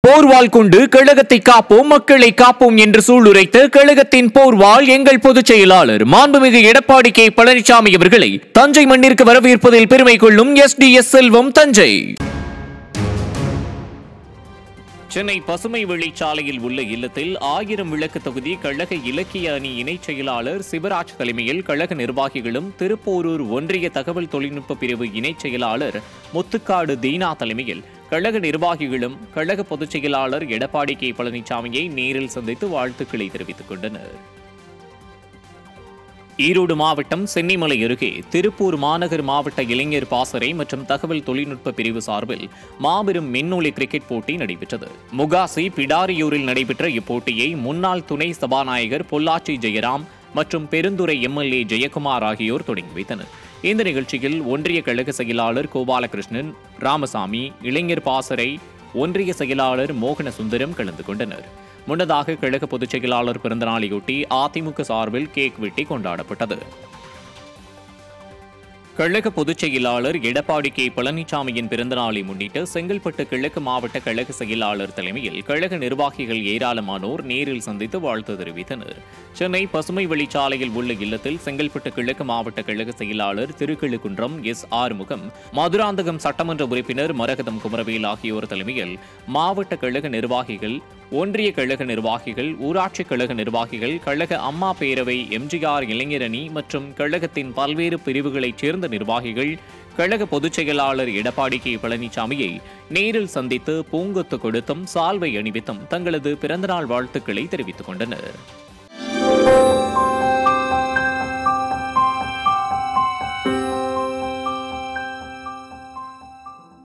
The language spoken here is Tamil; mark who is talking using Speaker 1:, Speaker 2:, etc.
Speaker 1: போர்வாள் கொண்டு கழகத்தை காப்போம் மக்களை காப்போம் என்று சூளுரைத்த கழகத்தின் போர்வாள் எங்கள் பொதுச் செயலாளர் மாண்புமிகு எடப்பாடி கே பழனிசாமி அவர்களை தஞ்சை மண்ணிற்கு வரவேற்பதில் பெருமை கொள்ளும் S D S Selvam Thanjai Chennai பசுமை வெளிச்சாலையில் உள்ள இல்லத்தில் ஆயிரம் விளக்கு தொகுதி கழக இலக்கிய அணி இணைச் செயலாளர் சிவராஜ் தலைமையில் கழக நிர்வாகிகளும் திருப்போரூர் ஒன்றிய தகவல் தொழில்நுட்ப பிரிவு இணைச் செயலாளர் முத்துக்காடு தீனா தலைமையில் கழக நிர்வாகிகளும் கழக பொதுச் செயலாளர் எடப்பாடி கே பழனிசாமியை நேரில் சந்தித்து வாழ்த்துக்களை தெரிவித்துக் கொண்டனர் ஈரோடு மாவட்டம் சென்னிமலை அருகே திருப்பூர் மாநகர் மாவட்ட இளைஞர் பாசறை மற்றும் தகவல் தொழில்நுட்ப பிரிவு சார்பில் மாபெரும் மின்னொலி கிரிக்கெட் போட்டி நடைபெற்றது முகாசி பிடாரியூரில் நடைபெற்ற இப்போட்டியை முன்னாள் துணை சபாநாயகர் பொள்ளாச்சி ஜெயராம் மற்றும் பெருந்துறை எம்எல்ஏ ஜெயக்குமார் ஆகியோர் தொடங்கி வைத்தனர் இந்த நிகழ்ச்சியில் ஒன்றிய கழக செயலாளர் கோபாலகிருஷ்ணன் ராமசாமி இளைஞர் பாசறை ஒன்றிய செயலாளர் மோகன சுந்தரம் கலந்து கொண்டனர் முன்னதாக கழக பொதுச் செயலாளர் பிறந்தநாளையொட்டி அதிமுக சார்பில் கேக் வெட்டி கொண்டாடப்பட்டது கழக பொதுச் செயலாளர் எடப்பாடி கே பழனிசாமியின் பிறந்தநாளை முன்னிட்டு செங்கல்பட்டு கிழக்கு மாவட்ட கழக செயலாளர் தலைமையில் கழக நிர்வாகிகள் ஏராளமானோர் நேரில் சந்தித்து வாழ்த்து தெரிவித்தனர் சென்னை பசுமை வழிச்சாலையில் உள்ள இல்லத்தில் செங்கல்பட்டு கிழக்கு மாவட்ட கழக செயலாளர் திருக்கிழுக்குன்றம் எஸ் ஆறுமுகம் மதுராந்தகம் சட்டமன்ற உறுப்பினர் மரகதம் குமரவேல் ஆகியோர் தலைமையில் மாவட்ட கழக நிர்வாகிகள் ஒன்றிய கழக நிர்வாகிகள் ஊராட்சி கழக நிர்வாகிகள் கழக அம்மா பேரவை எம்ஜிஆர் இளைஞரணி மற்றும் கழகத்தின் பல்வேறு பிரிவுகளைச் சேர்ந்த நிர்வாகிகள் கழக பொதுச் செயலாளர் எடப்பாடி கே பழனிசாமியை நேரில் சந்தித்து பூங்கொத்து கொடுத்தும் சால்வை அணிவித்தும் தங்களது பிறந்தநாள் வாழ்த்துக்களை தெரிவித்துக் கொண்டனர்